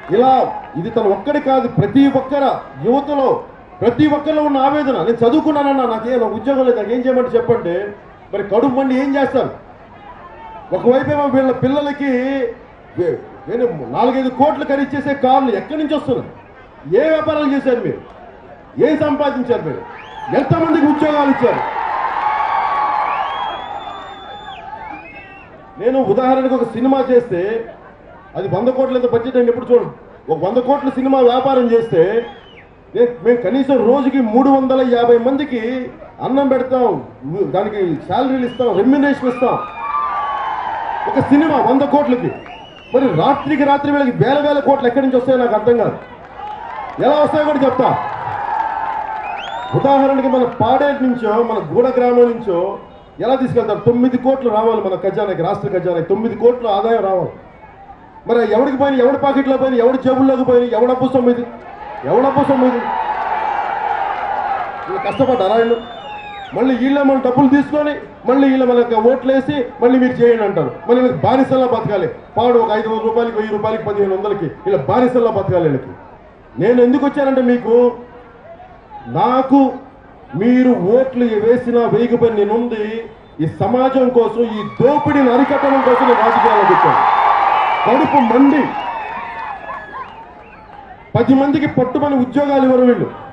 ఇలా ఇది తన ఒక్కడి కాదు ప్రతి ఒక్కర యువతలో ప్రతి ఒక్కరిలో ఉన్న ఆవేదన నేను చదువుకున్నానన్నా నాకేం నాకు ఉద్యోగం లేదు నాకు ఏం చేయమంటే చెప్పండి మరి కడుపు మండి ఏం చేస్తారు ఒకవైపు ఏమో వీళ్ళ పిల్లలకి వే- నేను నాలుగైదు కోట్లు ఖరీచేసే కార్లు ఎక్కడి నుంచి వస్తున్నాయి ఏ వ్యాపారాలు చేశారు మీరు ఏం సంపాదించారు మీరు ఎంతమందికి ఉద్యోగాలు ఇచ్చారు నేను ఉదాహరణకు ఒక సినిమా చేస్తే అది వంద కోట్ల ఎంత బడ్జెట్ నేను ఎప్పుడు చూడండి ఒక వంద కోట్ల సినిమా వ్యాపారం చేస్తే నేను మేము కనీసం రోజుకి మూడు వందల యాభై మందికి అన్నం పెడతాం దానికి శాలరీలు ఇస్తాం రెమ్యునేషన్ ఇస్తాం ఒక సినిమా వంద కోట్లకి మరి రాత్రికి రాత్రి వీళ్ళకి వేల వేల కోట్లు ఎక్కడి నుంచి వస్తాయో నాకు అర్థం కాదు ఎలా వస్తాయో కూడా చెప్తా ఉదాహరణకి మన పాడేటి నుంచో మన గూడ గ్రామం నుంచో ఎలా తీసుకెళ్తారు తొమ్మిది కోట్లు రావాలి మన ఖజానాకి రాష్ట్ర ఖజానాకి తొమ్మిది కోట్ల ఆదాయం రావాలి మరి ఎవడికి పోయిన ఎవడి పాకెట్లో పోయిన ఎవడి జేబుల్లోకి పోయిన ఎవడప్పు సొమ్మిది ఎవడప్పు సొమ్మిది వీళ్ళు కష్టపడ్డారా వీళ్ళు మళ్ళీ వీళ్ళే మన డబ్బులు తీసుకొని మళ్ళీ వీళ్ళ మనకు ఓట్లు వేసి మళ్ళీ మీరు చేయండి అంటారు మళ్ళీ వీళ్ళకి బానిసల్లా బతకాలి పాడు ఒక ఐదు వందల రూపాయలకి వెయ్యి రూపాయలకి పదిహేను వందలకి వీళ్ళ బానిసల్లా బతకాలి వీళ్ళకి నేను ఎందుకు వచ్చానంటే మీకు నాకు మీరు ఓట్లు వేసినా వేయకపోయిన నేనుంది ఈ సమాజం కోసం ఈ దోపిడీని అరికట్టడం కోసం నేను రాజకీయాల్లోకి వచ్చాను కడుపు మండి పది మందికి పట్టుమని ఉద్యోగాలు ఇవ్వరు వీళ్ళు